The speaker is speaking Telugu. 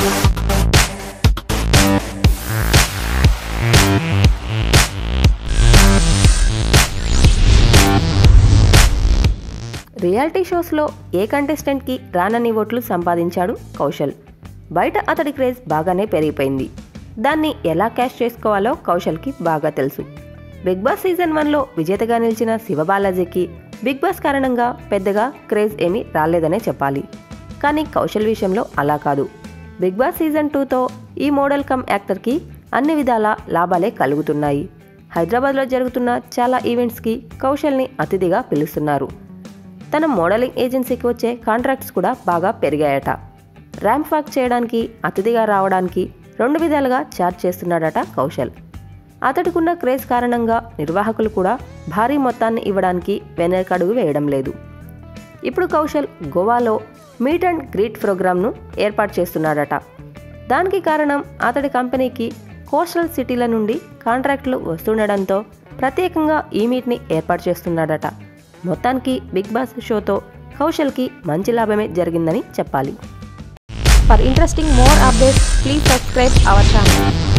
రియాలిటీ షోస్లో ఏ కంటెస్టెంట్కి రానన్ని ఓట్లు సంపాదించాడు కౌశల్ బయట అతడి క్రేజ్ బాగానే పెరిగిపోయింది దాన్ని ఎలా క్యాష్ చేసుకోవాలో కౌశల్కి బాగా తెలుసు బిగ్ బాస్ సీజన్ వన్లో విజేతగా నిలిచిన శివబాలాజీకి బిగ్ బాస్ కారణంగా పెద్దగా క్రేజ్ ఏమీ రాలేదనే చెప్పాలి కానీ కౌశల్ విషయంలో అలా కాదు బిగ్ బాస్ సీజన్ టూతో ఈ మోడల్ కమ్ యాక్టర్కి అన్ని విధాల లాభాలే కలుగుతున్నాయి హైదరాబాద్లో జరుగుతున్న చాలా ఈవెంట్స్కి కౌశల్ని అతిథిగా పిలుస్తున్నారు తన మోడలింగ్ ఏజెన్సీకి వచ్చే కాంట్రాక్ట్స్ కూడా బాగా పెరిగాయట ర్యాంప్ వాక్ చేయడానికి అతిథిగా రావడానికి రెండు విధాలుగా ఛార్జ్ చేస్తున్నాడట కౌశల్ అతడికున్న క్రేజ్ కారణంగా నిర్వాహకులు కూడా భారీ మొత్తాన్ని ఇవ్వడానికి వెనకడుగు వేయడం లేదు ఇప్పుడు కౌశల్ గోవాలో మీట్ అండ్ గ్రీట్ ప్రోగ్రామ్ను ఏర్పాటు చేస్తున్నాడట దానికి కారణం అతడి కంపెనీకి కోస్టల్ సిటీల నుండి కాంట్రాక్టులు వస్తుండడంతో ప్రత్యేకంగా ఈ మీట్ని ఏర్పాటు చేస్తున్నాడట మొత్తానికి బిగ్ బాస్ షోతో కౌశల్కి మంచి లాభమే జరిగిందని చెప్పాలి For interesting more updates, please subscribe our channel.